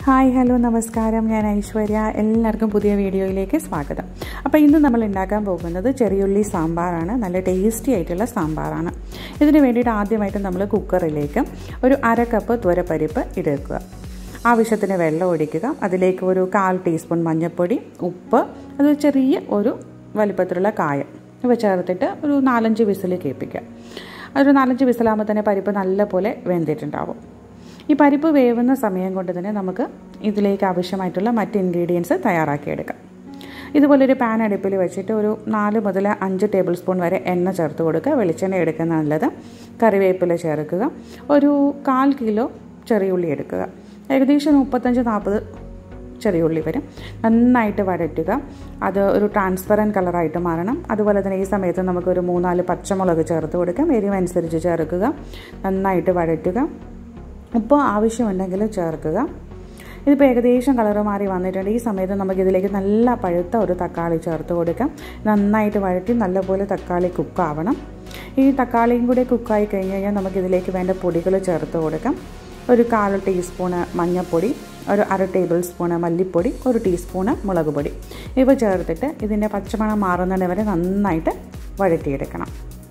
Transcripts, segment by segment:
hi hello നമസ്കാരം ഞാൻ ഐശ്വര്യ എല്ലാവർക്കും പുതിയ വീഡിയോയിലേക്ക് സ്വാഗതം അപ്പോൾ ഇന്ന് നമ്മൾ ഉണ്ടാക്കാൻ പോകുന്നത് ചെറിയുള്ളി സാമ്പാറാണ് നല്ല ടേസ്റ്റി ആയിട്ടുള്ള സാമ്പാറാണ് ഇതിന് വേണ്ടിയിട്ട് ആദ്യമായിട്ട് നമ്മൾ കുക്കറിലേക്ക് ഒരു അര കപ്പ് തുവരപ്പരിപ്പ് ഇടുക ആവശ്യത്തിന് വെള്ളം ഒഴിക്കുക അതിലേക്ക് ഒരു കാൽ ടീസ്പൂൺ മഞ്ഞൾപ്പൊടി ഉപ്പ് അത് ചെറിയ ഒരു വലിപ്പത്തിലുള്ള കായം ഇവ ചേർത്തിട്ട് ഒരു നാലഞ്ച് വിസിൽ കേൾപ്പിക്കുക അതൊരു നാലഞ്ച് വിസിലാകുമ്പോൾ തന്നെ പരിപ്പ് നല്ലപോലെ വെന്തിട്ടുണ്ടാവും ഈ പരിപ്പ് വേവുന്ന സമയം കൊണ്ട് തന്നെ നമുക്ക് ഇതിലേക്ക് ആവശ്യമായിട്ടുള്ള മറ്റ് ഇൻഗ്രീഡിയൻസ് തയ്യാറാക്കിയെടുക്കാം ഇതുപോലൊരു പാൻ അടുപ്പിൽ വെച്ചിട്ട് ഒരു നാല് മുതൽ അഞ്ച് ടേബിൾ സ്പൂൺ വരെ എണ്ണ ചേർത്ത് കൊടുക്കുക വെളിച്ചെണ്ണ എടുക്കുന്ന നല്ലത് കറിവേപ്പില ചേർക്കുക ഒരു കാൽ കിലോ ചെറിയുള്ളി എടുക്കുക ഏകദേശം മുപ്പത്തഞ്ച് നാൽപ്പത് ചെറിയുള്ളി വരും നന്നായിട്ട് വഴറ്റുക അത് ഒരു ട്രാൻസ്പെറൻറ്റ് കളറായിട്ട് മാറണം അതുപോലെ തന്നെ ഈ സമയത്ത് നമുക്കൊരു മൂന്നാല് പച്ചമുളക് ചേർത്ത് കൊടുക്കാം എരിവനുസരിച്ച് ചേർക്കുക നന്നായിട്ട് വഴറ്റുക ഉപ്പ് ആവശ്യമുണ്ടെങ്കിൽ ചേർക്കുക ഇതിപ്പോൾ ഏകദേശം കളറ് മാറി വന്നിട്ടുണ്ട് ഈ സമയത്ത് നമുക്ക് ഇതിലേക്ക് നല്ല പഴുത്ത ഒരു തക്കാളി ചേർത്ത് കൊടുക്കാം നന്നായിട്ട് വഴറ്റി നല്ലപോലെ തക്കാളി കുക്കാവണം ഈ തക്കാളിയും കൂടി കുക്കായി കഴിഞ്ഞ് കഴിഞ്ഞാൽ നമുക്ക് ഇതിലേക്ക് വേണ്ട പൊടികൾ ചേർത്ത് കൊടുക്കാം ഒരു കാൽ ടീസ്പൂണ് മഞ്ഞൾപ്പൊടി ഒരു അര ടേബിൾ സ്പൂണ് മല്ലിപ്പൊടി ഒരു ടീസ്പൂണ് മുളക് പൊടി ഇവ ചേർത്തിട്ട് ഇതിൻ്റെ പച്ചമണം മാറുന്നതിന് വരെ നന്നായിട്ട് വഴറ്റിയെടുക്കണം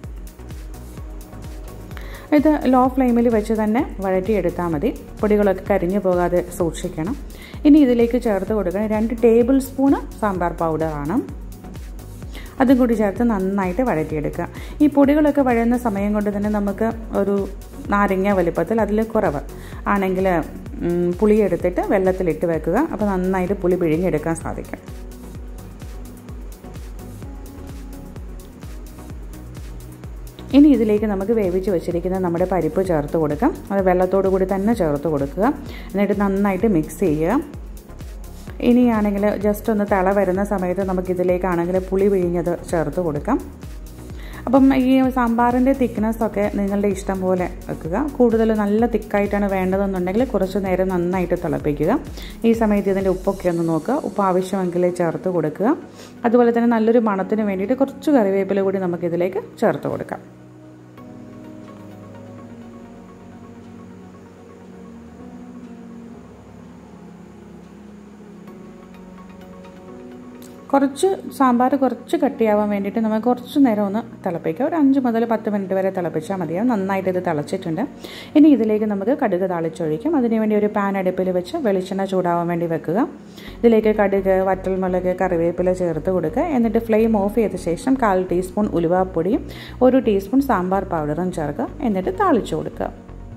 ഇത് ലോ ഫ്ലെയിമിൽ വെച്ച് തന്നെ വഴറ്റിയെടുത്താൽ മതി പൊടികളൊക്കെ കരിഞ്ഞു പോകാതെ സൂക്ഷിക്കണം ഇനി ഇതിലേക്ക് ചേർത്ത് കൊടുക്കണം രണ്ട് ടേബിൾ സ്പൂണ് സാമ്പാർ പൗഡറാണ് അതും കൂടി ചേർത്ത് നന്നായിട്ട് വഴറ്റിയെടുക്കുക ഈ പൊടികളൊക്കെ വഴയുന്ന സമയം കൊണ്ട് തന്നെ നമുക്ക് ഒരു നാരങ്ങ വലിപ്പത്തിൽ അതിൽ കുറവ് ആണെങ്കിൽ പുളി എടുത്തിട്ട് വെള്ളത്തിലിട്ട് വെക്കുക അപ്പോൾ നന്നായിട്ട് പുളി പിഴിഞ്ഞെടുക്കാൻ സാധിക്കും ഇനി ഇതിലേക്ക് നമുക്ക് വേവിച്ച് വെച്ചിരിക്കുന്ന നമ്മുടെ പരിപ്പ് ചേർത്ത് കൊടുക്കാം അത് വെള്ളത്തോടു കൂടി തന്നെ ചേർത്ത് കൊടുക്കുക എന്നിട്ട് നന്നായിട്ട് മിക്സ് ചെയ്യുക ഇനിയാണെങ്കിൽ ജസ്റ്റ് ഒന്ന് തിള വരുന്ന സമയത്ത് നമുക്കിതിലേക്കാണെങ്കിൽ പുളി പിഴിഞ്ഞത് ചേർത്ത് കൊടുക്കാം അപ്പം ഈ സാമ്പാറിൻ്റെ തിക്നെസ്സൊക്കെ നിങ്ങളുടെ ഇഷ്ടം പോലെ വെക്കുക കൂടുതൽ നല്ല തിക്കായിട്ടാണ് വേണ്ടതെന്നുണ്ടെങ്കിൽ കുറച്ച് നേരം നന്നായിട്ട് തിളപ്പിക്കുക ഈ സമയത്ത് ഇതിൻ്റെ ഉപ്പൊക്കെ ഒന്ന് നോക്കുക ഉപ്പ് ആവശ്യമെങ്കിൽ ചേർത്ത് കൊടുക്കുക അതുപോലെ തന്നെ നല്ലൊരു മണത്തിന് വേണ്ടിയിട്ട് കുറച്ച് കറിവേപ്പില കൂടി നമുക്കിതിലേക്ക് ചേർത്ത് കൊടുക്കാം കുറച്ച് സാമ്പാർ കുറച്ച് കട്ടിയാവാൻ വേണ്ടിയിട്ട് നമുക്ക് കുറച്ച് നേരം ഒന്ന് തിളപ്പിക്കുക ഒരു അഞ്ച് മുതൽ പത്ത് മിനിറ്റ് വരെ തിളപ്പിച്ചാൽ മതിയാവും നന്നായിട്ട് ഇത് തിളച്ചിട്ടുണ്ട് ഇനി ഇതിലേക്ക് നമുക്ക് കടുക് താളിച്ചൊഴിക്കും അതിനുവേണ്ടി ഒരു പാൻ അടുപ്പിൽ വെച്ച് വെളിച്ചെണ്ണ ചൂടാവാൻ വേണ്ടി വെക്കുക ഇതിലേക്ക് കടുക് വറ്റൽമുളക് കറിവേപ്പില ചേർത്ത് കൊടുക്കുക എന്നിട്ട് ഫ്ലെയിം ഓഫ് ചെയ്ത ശേഷം കാൽ ടീസ്പൂൺ ഉലുവാപ്പൊടിയും ഒരു ടീസ്പൂൺ സാമ്പാർ പൗഡറും ചേർക്കുക എന്നിട്ട് താളിച്ചു കൊടുക്കുക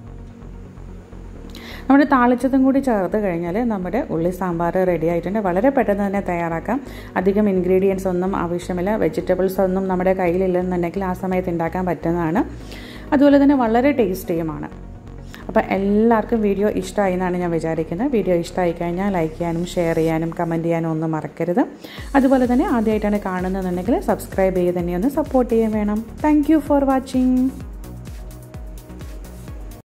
നമ്മുടെ താളിച്ചതും കൂടി ചേർത്ത് കഴിഞ്ഞാൽ നമ്മുടെ ഉള്ളി സാമ്പാർ റെഡി ആയിട്ടുണ്ട് വളരെ പെട്ടെന്ന് തന്നെ തയ്യാറാക്കാം അധികം ഇൻഗ്രീഡിയൻസ് ഒന്നും ആവശ്യമില്ല വെജിറ്റബിൾസ് ഒന്നും നമ്മുടെ കയ്യിലില്ലെന്നുണ്ടെങ്കിൽ ആ സമയത്ത് ഉണ്ടാക്കാൻ പറ്റുന്നതാണ് അതുപോലെ തന്നെ വളരെ ടേസ്റ്റിയുമാണ് അപ്പോൾ എല്ലാവർക്കും വീഡിയോ ഇഷ്ടമായി എന്നാണ് ഞാൻ വിചാരിക്കുന്നത് വീഡിയോ ഇഷ്ടമായി കഴിഞ്ഞാൽ ലൈക്ക് ചെയ്യാനും ഷെയർ ചെയ്യാനും കമൻറ്റ് ചെയ്യാനും ഒന്നും മറക്കരുത് അതുപോലെ തന്നെ ആദ്യമായിട്ടാണ് കാണുന്നതെന്നുണ്ടെങ്കിൽ സബ്സ്ക്രൈബ് ചെയ്ത് തന്നെ ഒന്ന് സപ്പോർട്ട് ചെയ്യാൻ വേണം താങ്ക് ഫോർ വാച്ചിങ്